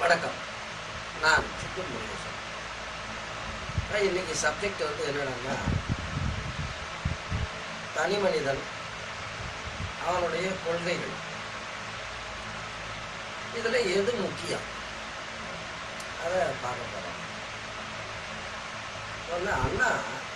வணக்கம் நான் சித்தூர் முருகேசன் அஹ் இன்னைக்கு சப்ஜெக்ட் வந்து என்னன்னா தனி மனிதன் அவனுடைய கொள்கைகள் இதில் எது முக்கியம் அதை பார்க்க போகிறோம் வந்து அண்ணா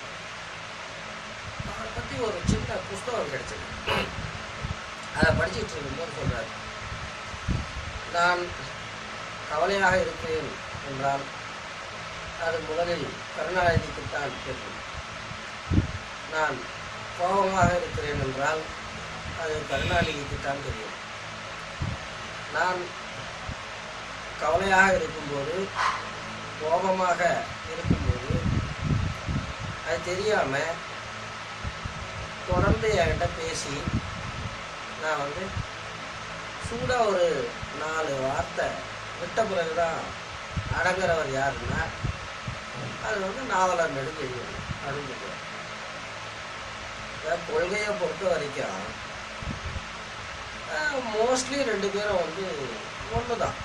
அவரை பற்றி ஒரு சின்ன புஸ்தகம் கிடைச்சது அதை படிச்சுட்டு இருக்கும்போது சொல்கிறார் நான் கவலையாக இருக்கிறேன் என்றால் அது முதலில் கருணாநிதிக்குத்தான் தெரியும் நான் கோபமாக இருக்கிறேன் என்றால் அது கருணாநிதிக்குத்தான் தெரியும் நான் கவலையாக இருக்கும்போது கோபமாக இருக்கும்போது அது தெரியாமல் தொடர்ந்து என்கிட்ட பேசி நான் வந்து சூடாக ஒரு நாலு வார்த்தை விட்ட பிறகு தான் அடங்குறவர் யாருன்னா அது வந்து நாவலர் நெடுஞ்செழியன் அப்படின்னு சொல்லுவார் இந்த கொள்கையை பொறுத்த வரைக்கும் மோஸ்ட்லி ரெண்டு பேரும் வந்து ஒன்று தான்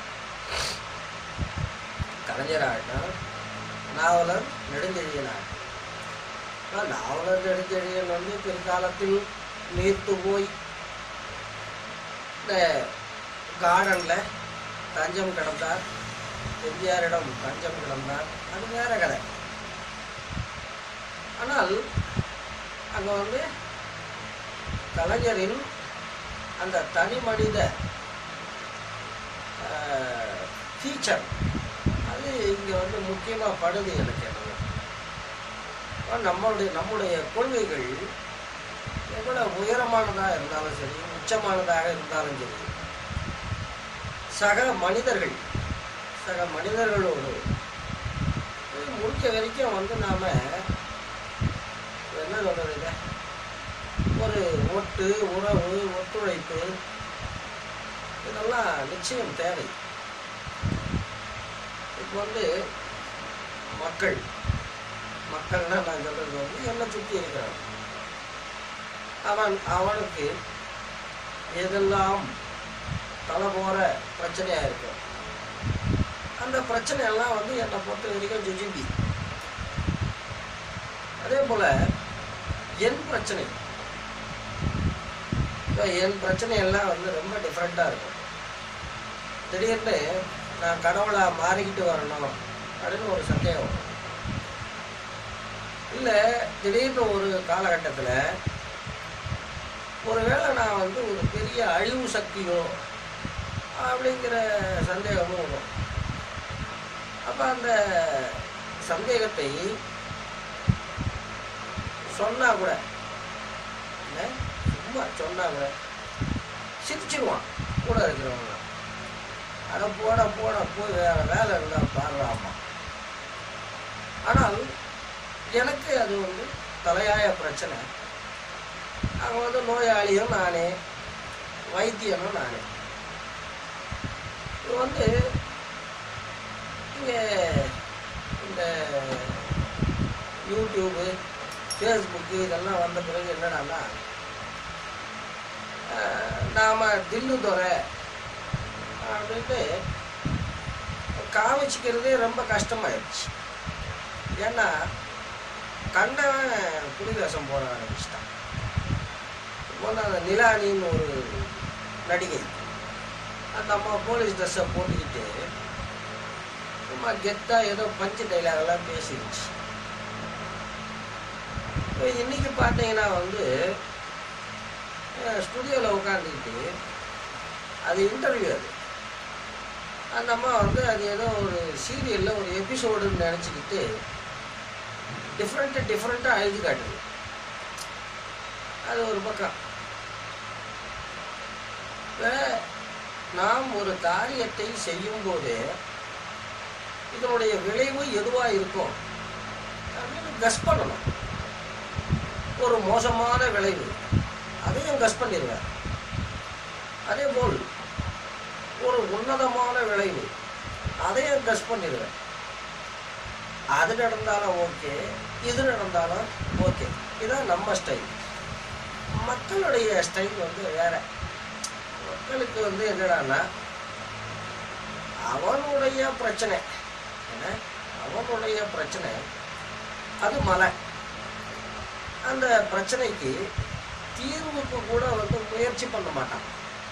கலைஞர் ஆகட்டும் நாவலர் நெடுஞ்செழியன் ஆகட்டும் ஆனா, நாவலர் நெடுஞ்செழியன் வந்து பிற்காலத்தில் நீர்த்து போய் இந்த கார்டனில் தஞ்சம் கிடந்தார் எம்ஜிஆரிடம் தஞ்சம் கிடந்தார் அது வேற கதை ஆனால் அங்கே வந்து கலைஞரின் அந்த தனி மனித ஃபீச்சர் அது இங்கே வந்து முக்கியமாக படுது எனக்கு என்னவோ ஆனா, நம்மளுடைய நம்முடைய கொள்கைகள் எவ்வளவு உயரமானதாக இருந்தாலும் சரி உச்சமானதாக இருந்தாலும் சரி சக மனிதர்கள் சக மனிதர்களோடு போய் முடிஞ்ச வரைக்கும் வந்து நாம என்ன சொல்றது இத? ஒரு ஒட்டு உறவு ஒத்துழைப்பு இதெல்லாம் நிச்சயம் தேவை இப்போ வந்து மக்கள் மக்கள்னா நான் சொல்றது வந்து என்னை சுற்றி இருக்கிறான் அவன் அவனுக்கு எதெல்லாம் தலை போகிற பிரச்சனையாக இருக்கும் அந்த பிரச்சனையெல்லாம் வந்து என்னை பொறுத்த வரைக்கும் ஜுஜிபி அதே போல் என் பிரச்சனை இப்போ என் பிரச்சனையெல்லாம் வந்து ரொம்ப டிஃப்ரெண்ட்டாக இருக்கும் திடீர்னு நான் கடவுளா மாறிக்கிட்டு வரணும் அப்படின்னு ஒரு சந்தேகம் வரும். இல்லை திடீர்னு ஒரு காலகட்டத்தில் ஒருவேளை நான் வந்து ஒரு பெரிய அழிவு சக்தியோ அப்படிங்கிற சந்தேகமும் வரும் அப்போ அந்த சந்தேகத்தை சொன்னா கூட என்ன? சும்மா சொன்னா கூட சிரிச்சிருவான் கூட இருக்கிறவங்க அட போட போட போய் வேற வேலை இருந்தால் பாடுறாமா ஆனால் எனக்கு அது வந்து தலையாய பிரச்சனை அங்கே வந்து நோயாளியும் நானே வைத்தியனும் நானே இது வந்து இங்கே இந்த யூடியூப்பு ஃபேஸ்புக்கு இதெல்லாம் வந்த பிறகு என்னடான்னா ஆஹ், நாம தில்லு துறை அப்படின்ட்டு காமிச்சிக்கிறதே ரொம்ப கஷ்டமாயிடுச்சு ஏன்னா கண்டவன் புலிவேஷம் போட ஆரம்பிச்சிட்டான் போன அந்த நிலானின்னு ஒரு நடிகை அந்த அம்மா போலீஸ் ட்ரெஸ்ஸை போட்டுக்கிட்டு சும்மா கெத்தாக ஏதோ பஞ்சு டைலாகெல்லாம் பேசிடுச்சு இப்போ இன்னைக்கு பார்த்தீங்கன்னா வந்து ஸ்டுடியோவில் உட்காந்துக்கிட்டு அது இன்டர்வியூ அது அந்த அம்மா வந்து அது ஏதோ ஒரு சீரியலில் ஒரு எபிசோடுன்னு நினச்சிக்கிட்டு டிஃப்ரெண்ட்டு டிஃப்ரெண்ட்டாக எழுதி காட்டுது அது ஒரு பக்கம் இப்ப நாம் ஒரு காரியத்தை செய்யும் போது இதனுடைய விளைவு எதுவாக இருக்கும் அப்படின்னு கஸ் பண்ணணும் ஒரு மோசமான விளைவு அதையும் கஸ் பண்ணிடுவேன் அதே போல் ஒரு உன்னதமான விளைவு அதையும் கஸ் பண்ணிடுவேன் அது நடந்தாலும் ஓகே இது நடந்தாலும் ஓகே இதான் நம்ம ஸ்டைல் மக்களுடைய ஸ்டைல் வந்து வேற மக்களுக்கு வந்து என்னடான்னா அவனுடைய பிரச்சனை என்ன அவனுடைய பிரச்சனை அது மலை அந்த பிரச்சனைக்கு தீர்வுக்கு கூட வந்து முயற்சி பண்ண மாட்டான்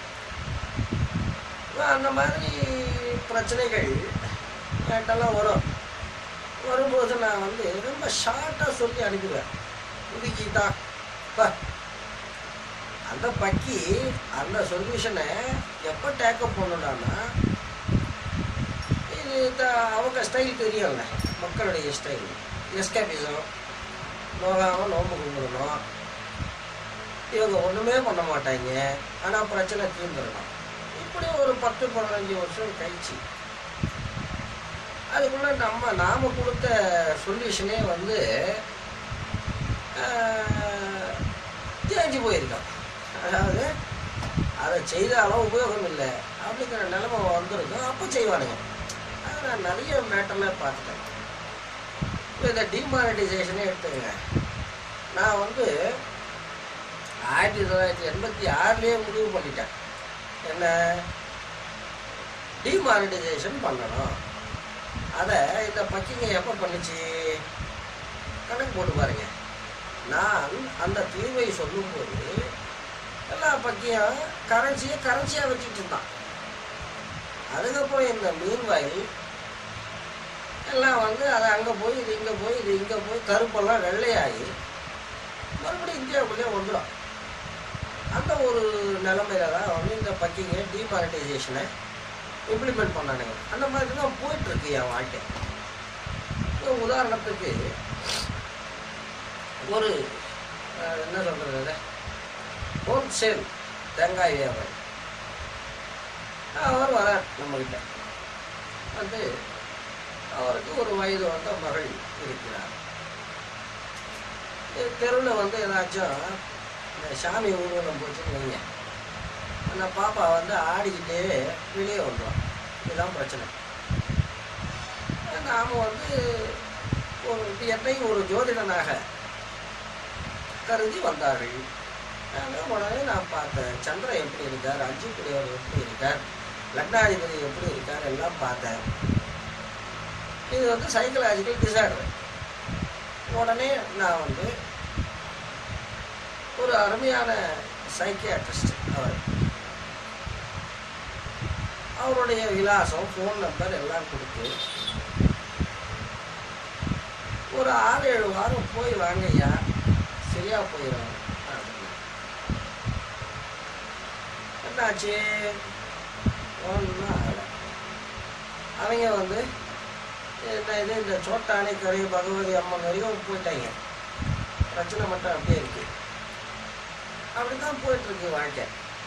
அந்த மாதிரி பிரச்சனைகள் என்கிட்டலாம் வரும் வரும்போது நான் வந்து ரொம்ப ஷார்ட்டாக சொல்லி அனுப்பிடுவேன் இது கீதா பா அந்த பக்கி அந்த சொல்யூஷனை எப்போ டேக்கப் பண்ணணும்னா இது த- அவங்க ஸ்டைல் தெரியும்ல மக்களுடைய ஸ்டைல் எஸ்கேபிசம் நோகாமல் நோம்பு கும்பிடணும் இவங்க ஒன்றுமே பண்ண மாட்டாங்க ஆனால் பிரச்சனை தீர்ந்துடணும் இப்படி ஒரு பத்து பதினஞ்சு வருஷம் கழிச்சு அதுக்குள்ள நம்ம நாம கொடுத்த சொல்யூஷனே வந்து ஆஹ், தேஞ்சு போயிருக்கோம் அதாவது அதை செய்தாலும் உபயோகம் இல்லை அப்படிங்கிற நிலைமை வந்திருக்கும் அப்போ செய்வானுங்க அதை நான் நிறைய மேட்டரில் பார்த்துட்டேன் இப்போ இந்த டிமானிட்டைசேஷனே எடுத்துக்கங்க நான் வந்து ஆயிரத்தி தொள்ளாயிரத்தி எண்பத்தி ஆறுலேயே முடிவு பண்ணிட்டேன் என்ன டிமானிட்டைசேஷன் பண்ணணும் அதை இந்த பக்கிங்க எப்போ பண்ணுச்சு கணக்கு போட்டு பாருங்க நான் அந்த தீர்வை சொல்லும்போது எல்லா பக்கியும் கரன்சியை கரன்சியாக வச்சுட்டு இருந்தான் அதுக்கப்புறம் இந்த மீன்வாயில் எல்லாம் வந்து அது அங்கே போய் இது இங்கே போய் இது இங்கே போய் கருப்பெல்லாம் வெள்ளையாகி மறுபடியும் இந்தியாவுக்குள்ளே வந்துடும் அந்த ஒரு நிலைமையில தான் வந்து இந்த பக்கிங்க டிமானிட்டைசேஷனை இம்ப்ளிமெண்ட் பண்ணானுங்க அந்த மாதிரி தான் போயிட்டுருக்கு என் வாழ்க்கை இப்போ உதாரணத்துக்கு ஒரு அஹ், என்ன சொல்கிறது ஹோல்சேல் தேங்காய் வியாபாரி அவர் வரார் நம்மகிட்ட வந்து அவருக்கு ஒரு வயது வந்த மகள் இருக்கிறார் தெருவில் வந்து ஏதாச்சும் இந்த சாமி ஊர்வலம் போச்சுன்னு வைங்க அந்த பாப்பா வந்து ஆடிக்கிட்டே வெளியே வந்துடும் இதுதான் பிரச்சனை நாம் வந்து ஒரு என்னையும் ஒரு ஜோதிடனாக கருதி வந்தார்கள் நாங்கள் உடனே நான் பார்த்தேன் சந்திரன் எப்படி இருக்கார் அஞ்சு குடியவர் எப்படி இருக்கார் லக்னாதிபதி எப்படி இருக்கார் எல்லாம் பார்த்தேன் இது வந்து சைக்கலாஜிக்கல் டிசார்டர் உடனே நான் வந்து ஒரு அருமையான சைக்கியாட்ரிஸ்ட் அவர் அவருடைய விலாசம் ஃபோன் நம்பர் எல்லாம் கொடுத்து ஒரு ஆறு ஏழு வாரம் போய் வாங்கய்யா சரியா போயிடும் அப்படின்னு. என்னாச்சு ஒன்றும் ஆகலை அவங்க வந்து என்ன இது இந்த சோட்டானை கரை பகவதி அம்மன் வரைக்கும் போயிட்டாங்க பிரச்சனை மட்டும் அப்படியே இருக்கு அப்படிதான் போயிட்டு இருக்கு வாழ்க்கை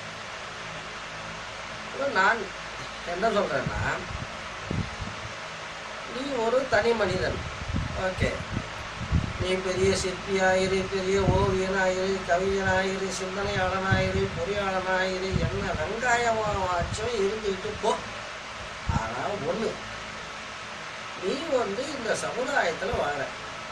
இப்ப நான் என்ன சொல்றேன்னா நீ ஒரு தனி மனிதன் ஓகே நீ பெரிய சிற்பியாயிரு பெரிய ஓவியனாயிரு கவிஞனாயிரு சிந்தனையாளனாயிரு பொறியாளனாயிரு என்ன வெங்காயமாச்சும் இருந்துக்கிட்டு போ ஆனால் ஒன்று நீ வந்து இந்த சமுதாயத்தில் வாழ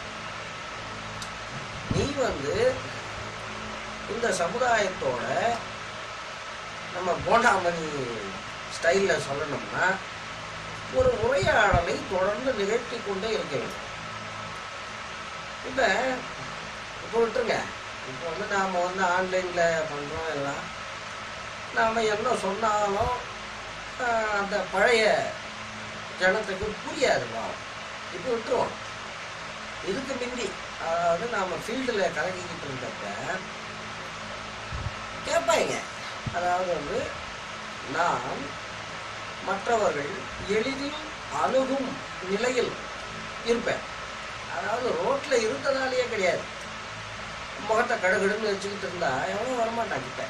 நீ வந்து இந்த சமுதாயத்தோட நம்ம போண்டாமணி ஸ்டைலில் சொல்லணும்னா ஒரு உரையாடலை தொடர்ந்து நிகழ்த்தி கொண்டே இருக்க வேண்டும் இப்போ இப்போ விட்டுருங்க இப்போ வந்து நாம் வந்து ஆன்லைனில் பண்ணுறோம் எல்லாம் நாம் என்ன சொன்னாலும் ஆஹ், அந்த பழைய ஜனத்துக்கு புரியாது பாவம் இப்போ விட்டுருவோம் இதுக்கு மிந்தி அதாவது நாம் ஃபீல்டில் கலக்கிக்கிட்டு இருந்தப்ப கேட்பாங்க அதாவது வந்து நான் மற்றவர்கள் எளிதில் அணுகும் நிலையில் இருப்பேன் அதாவது ரோட்டில் இருந்ததாலேயே கிடையாது முகத்தை கடுகடுன்னு வச்சுக்கிட்டு இருந்தா எவனும் வரமாட்டான் கிட்ட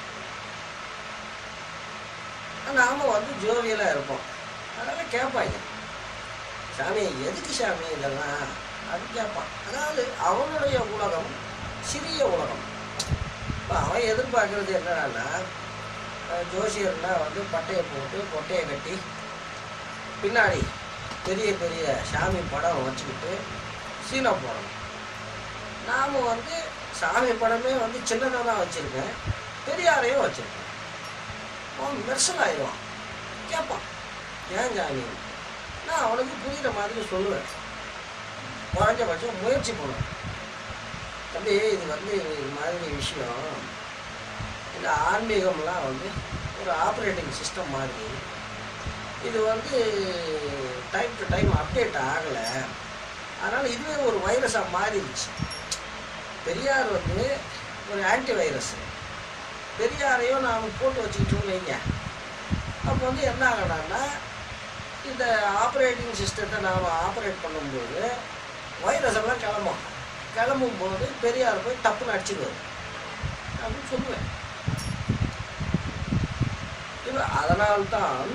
நாம வந்து ஜோவியலாக இருப்போம் அதெல்லாம் கேட்பாங்க சாமி எதுக்கு சாமி இதெல்லாம் அது கேட்பான் அதாவது அவனுடைய உலகம் சிறிய உலகம் இப்போ அவன் எதிர்பார்க்கறது என்னன்னா அஹ், ஜோசியர்னா வந்து பட்டையை போட்டு கொட்டையை கட்டி பின்னாடி பெரிய பெரிய சாமி படம் வச்சுக்கிட்டு சீனா போடணும் நாம் வந்து சாமி படமே வந்து சின்னதாக தான் வச்சுருக்கேன் பெரியாரையும் வச்சுருக்கேன் அவன் மெர்சல் ஆயிடுவான் கேட்பான் ஏன் ஜாமி நான் அவனுக்கு புரியுற மாதிரி சொல்லுவேன் குறைஞ்சபட்சம் முயற்சி பண்ணுவேன் தம்பி இது வந்து இது மாதிரி விஷயம் இந்த ஆன்மீகம்லாம் வந்து ஒரு ஆப்ரேட்டிங் சிஸ்டம் மாதிரி இது வந்து டைம் டு டைம் அப்டேட் ஆகலை அதனால் இதுவே ஒரு வைரஸாக மாறிடுச்சு பெரியார் வந்து ஒரு ஆன்டி வைரஸ் பெரியாரையும் நாம் போட்டு வச்சுக்கிட்டோம்னு வைங்க அப்போ வந்து என்ன ஆகணும்னா இந்த ஆப்ரேட்டிங் சிஸ்டத்தை நாம் ஆப்ரேட் பண்ணும்போது வைரஸ் எல்லாம் கிளம்பும் கிளம்பும் போது பெரியார் போய் டப்புன்னு அடிச்சிடுவார் அப்படின்னு சொல்லுவேன் இப்போ அதனால்தான்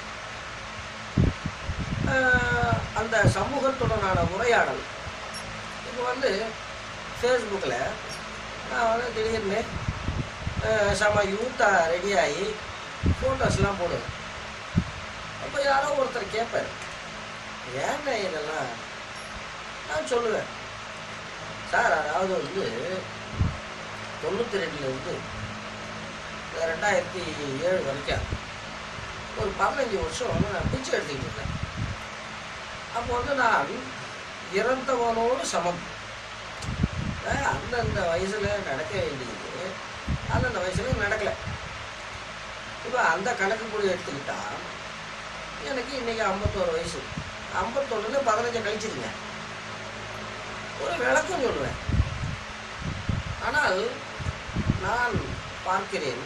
ஆஹ், அந்த சமூகத்துடனான உரையாடல் இப்போ வந்து ஃபேஸ்புக்கில் நான் வந்து திடீர்னு ஆஹ், செம யூத்தாக ரெடியாகி ஃபோட்டோஸ்லாம் போடுவேன் அப்போ யாரோ ஒருத்தர் கேட்பார் ஏங்க இதெல்லாம் நான் சொல்லுவேன் சார் அதாவது வந்து தொண்ணூற்றி ரெண்டுலேருந்து ரெண்டாயிரத்தி ஏழு வரைக்கும் ஒரு பதினஞ்சு வருஷம் வந்து நான் பிச்சை எடுத்துக்கிட்டு இருந்தேன் அப்போ வந்து நான் இறந்தவனோடு சமம் அஹ் அந்தந்த வயசில் நடக்க வேண்டியது அந்தந்த வயசில் நடக்கலை இப்போ அந்த கணக்கு கூட எடுத்துக்கிட்டா எனக்கு இன்னைக்கு ஐம்பத்தோரு வயசு ஐம்பத்தொன்னுல பதினஞ்சை கழிச்சிருங்க ஒரு விளக்கம் சொல்லுவேன் ஆனால் நான் பார்க்கிறேன்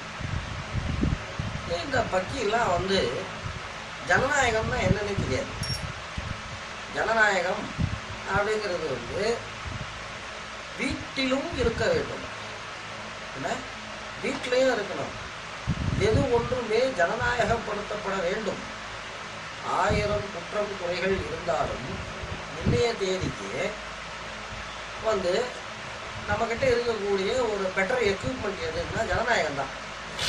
இந்த பக்கியெல்லாம் வந்து ஜனநாயகம்னா என்னன்னு தெரியாது ஜனநாயகம் அப்படிங்கிறது வந்து வீட்டிலும் இருக்க வேண்டும் என்ன வீட்டிலையும் இருக்கணும் எது ஒன்றுமே ஜனநாயகப்படுத்தப்பட வேண்டும் ஆயிரம் குற்றம் குறைகள் இருந்தாலும் இன்றைய தேதிக்கு வந்து நம்மக்கிட்ட இருக்கக்கூடிய ஒரு பெட்டர் எக்யூப்மெண்ட் எதுன்னா ஜனநாயகம் தான்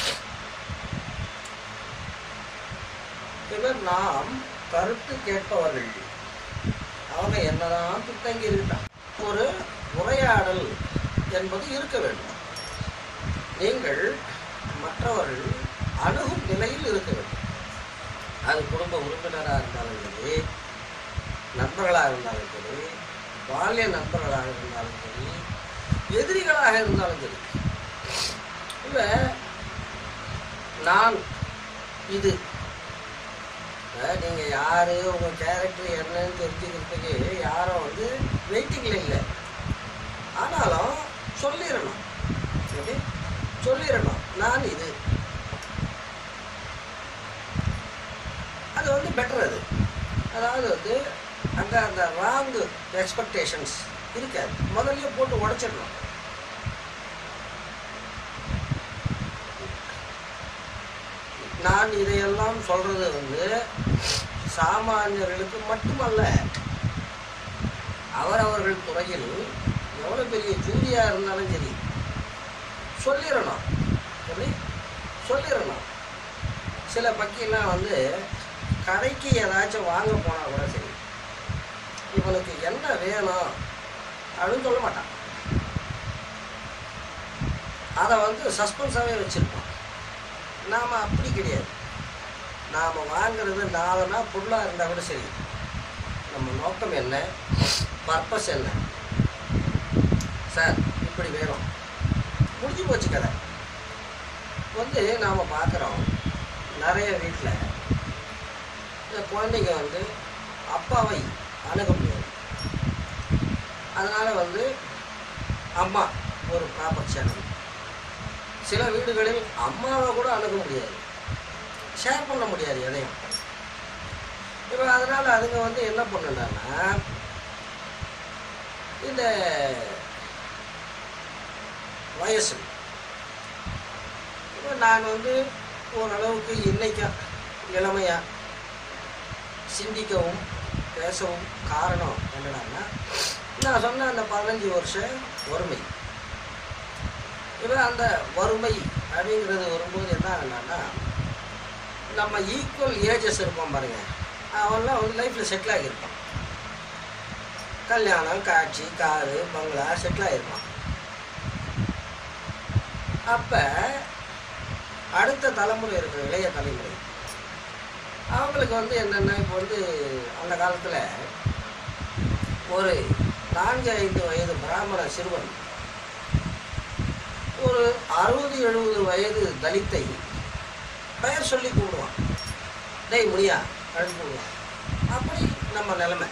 இவர் நாம் கருத்து கேட்பவர்கள் அவங்க என்னதான் பின்தங்கி இருக்கட்டும் ஒரு உரையாடல் என்பது இருக்க வேண்டும் நீங்கள் மற்றவர்கள் அணுகும் நிலையில் இருக்க வேண்டும் அது குடும்ப உறுப்பினராக இருந்தாலும் சரி நண்பர்களாக இருந்தாலும் சரி பாலிய நண்பர்களாக இருந்தாலும் சரி எதிரிகளாக இருந்தாலும் சரி இல்லை நான் இது அஹ் நீங்க யாரு உங்க கேரக்டர் என்னன்னு தெரிஞ்சுக்கிறதுக்கு யாரும் வந்து வெயிட்டிங்ல இல்லை ஆனாலும் சொல்லிடணும் எப்படி சொல்லிடணும் நான் இது அது வந்து பெட்டர் அது அதாவது வந்து அங்க அந்த ராங் எக்ஸ்பெக்டேஷன்ஸ் இருக்காது முதல்லயே போட்டு உடைச்சிடணும் நான் இதையெல்லாம் சொல்றது வந்து சாமானியர்களுக்கு மட்டுமல்ல அவரவர்கள் துறையில் எவ்வளோ பெரிய ஜூரியா இருந்தாலும் சரி சொல்லிடணும் சொல்லி சொல்லிடணும் சில பக்கியெல்லாம் வந்து கடைக்கு ஏதாச்சும் வாங்க போனால் கூட சரி இவனுக்கு என்ன வேணும் அப்படின்னு சொல்ல மாட்டான் அதை வந்து சஸ்பென்ஸாகவே வச்சுருப்போம் நாம் அப்படி கிடையாது நாம் வாங்குறது நாலுனா பொருளாக இருந்தால் கூட சரி நம்ம நோக்கம் என்ன பர்பஸ் என்ன சார் இப்படி வேணும் முடிஞ்சு போச்சு கதை வந்து நாம் பார்க்குறோம் நிறைய வீட்டில் இந்த குழந்தைங்க வந்து அப்பாவை அணுக முடியாது அதனால் வந்து அம்மா ஒரு ப்ராப்பர் சேனல் சில வீடுகளில் அம்மாவை கூட அணுக முடியாது ஷேர் பண்ண முடியாது எதையும் இப்போ அதனால் அதுங்க வந்து என்ன பண்ணுனான்னா இந்த வயசு இப்போ நான் வந்து ஓரளவுக்கு இன்னைக்கா இளமையா சிந்திக்கவும் பேசவும் காரணம் என்னடான்னா நான் சொன்ன அந்த பதினஞ்சு வருஷம் வறுமை இப்போ அந்த வறுமை அப்படிங்கிறது வரும்போது என்ன ஆகுனான்னா நம்ம ஈக்குவல் ஏஜஸ் இருப்போம் பாருங்க அவன்லாம் வந்து லைஃப்பில் செட்டில் ஆகியிருப்பான் கல்யாணம் காட்சி காரு பங்களா செட்டில் ஆகிருப்பான் அப்போ அடுத்த தலைமுறை இருக்கிற இளைய தலைமுறை அவங்களுக்கு வந்து என்னென்னா இப்போ வந்து அந்த காலத்தில் ஒரு நான்கு ஐந்து வயது பிராமண சிறுவன் ஒரு அறுபது எழுபது வயது தலித்தை பெயர் சொல்லி கூப்பிடுவான் டேய் முடியா அப்படின்னு கூப்பிடுவான் அப்படி நம்ம நிலைமை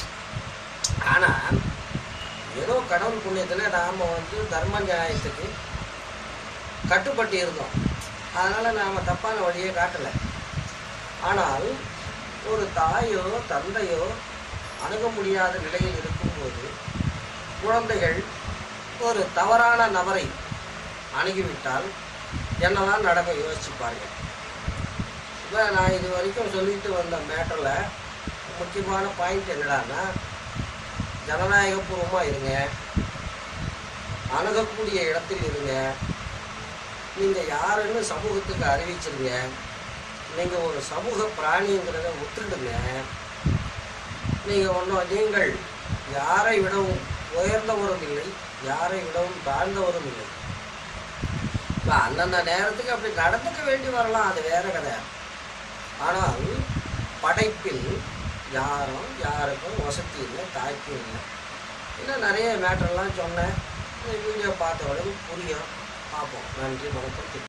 ஆனால் ஏதோ கடவுள் புண்ணியத்தில் நாம் வந்து தர்ம நியாயத்துக்கு கட்டுப்பட்டு இருந்தோம் அதனால் நாம் தப்பான வழியை காட்டலை ஆனால் ஒரு தாயோ தந்தையோ அணுக முடியாத நிலையில் இருக்கும்போது குழந்தைகள் ஒரு தவறான நபரை அணுகிவிட்டால் என்னதான் நடக்கும் யோசிச்சு பாருங்க இப்போ நான் இது வரைக்கும் சொல்லிட்டு வந்த மேட்டரில் முக்கியமான பாயிண்ட் என்னடான்னா ஜனநாயகபூர்வமாக இருங்க அணுகக்கூடிய இடத்தில் இருங்க நீங்கள் யாருன்னு சமூகத்துக்கு அறிவிச்சிருங்க நீங்கள் ஒரு சமூக பிராணிங்கிறத ஒத்துடுங்க நீங்கள் ஒன்றும் நீங்கள் யாரை விடவும் உயர்ந்தவரும் இல்லை யாரை விடவும் தாழ்ந்தவரும் இல்லை இப்போ அந்தந்த நேரத்துக்கு அப்படி நடந்துக்க வேண்டி வரலாம் அது வேற கதை ஆனால் படைப்பில் யாரும் யாருக்கும் வசதி இல்லை தாய்ப்பு இல்லை இன்னும் நிறைய மேட்டர்லாம் சொன்னேன் வீடியோ பார்த்தவங்களுக்கு புரியும் பார்ப்போம் நன்றி வணக்கம்